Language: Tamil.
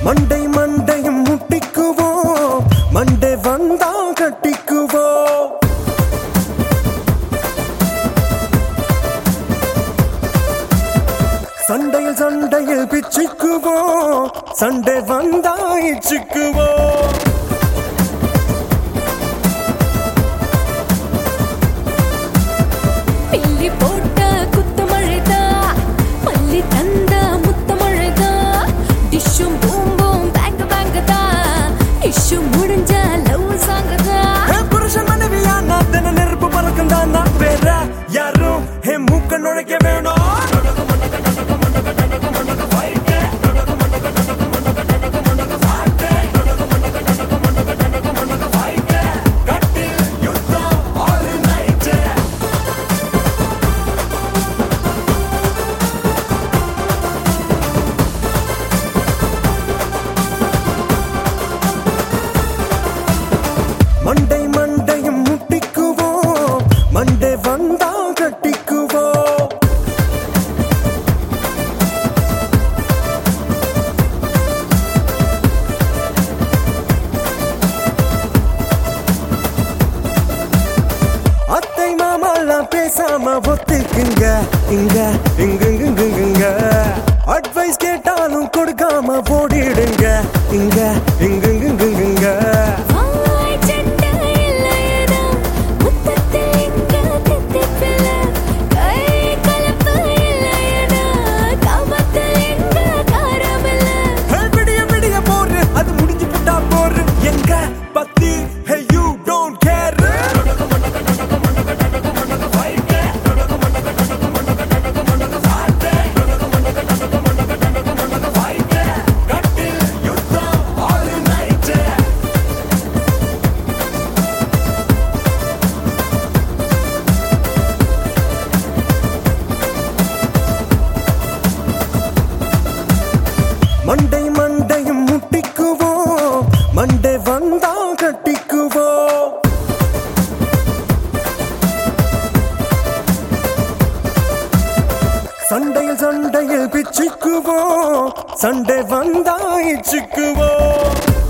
மண்டை மண்டையும் முட்டிக்குவோம் மண்டை வந்தா கட்டிக்குவோம் சண்டையில் சண்டையில் பிச்சுக்குவோம் சண்டை வந்தா இச்சுக்குவோம் பில்லி போட்ட குத்து மழைதா பள்ளி தந்த முத்த மழைதா டிஷ்ஷும் பூம்பும் பேங்க் பேங்க் தா இஷ்யூ முடிஞ்ச லவ் சாங் தா என் புருஷன் மனைவியா நான் தின நெருப்பு பறக்கும் தான் நான் வேற யாரும் என் மூக்க நுழைக்க வேணும் மண்டை மண்டையும் முட்டிக்குவோம் மண்டை வந்தா கட்டிக்குவோம் அத்தை மாமாலாம் பேசாம ஒத்துக்குங்க இங்க இங்க இங்க இங்க அட்வைஸ் கேட்டாலும் கொடுக்காம ஓடிடுங்க இங்க இங்க இங்க இங்க வாய் சண்டை இல்லையடா முத்தத்தில் இங்க தித்திப்பில்ல கை கலப்பு இல்லையடா காமத்தில் இங்க காரமில்ல Hey, விடிய விடிய போரு அது முடிஞ்சு புட்டா போரு எங்க பத்தி hey you don't care மண்டை மண்டையும் முட்டிக்குவோம் மண்டை வந்தா கட்டிக்குவோம் சண்டையில் சண்டையில் பிச்சுக்குவோம் சண்டை வந்தா இச்சுக்குவோம்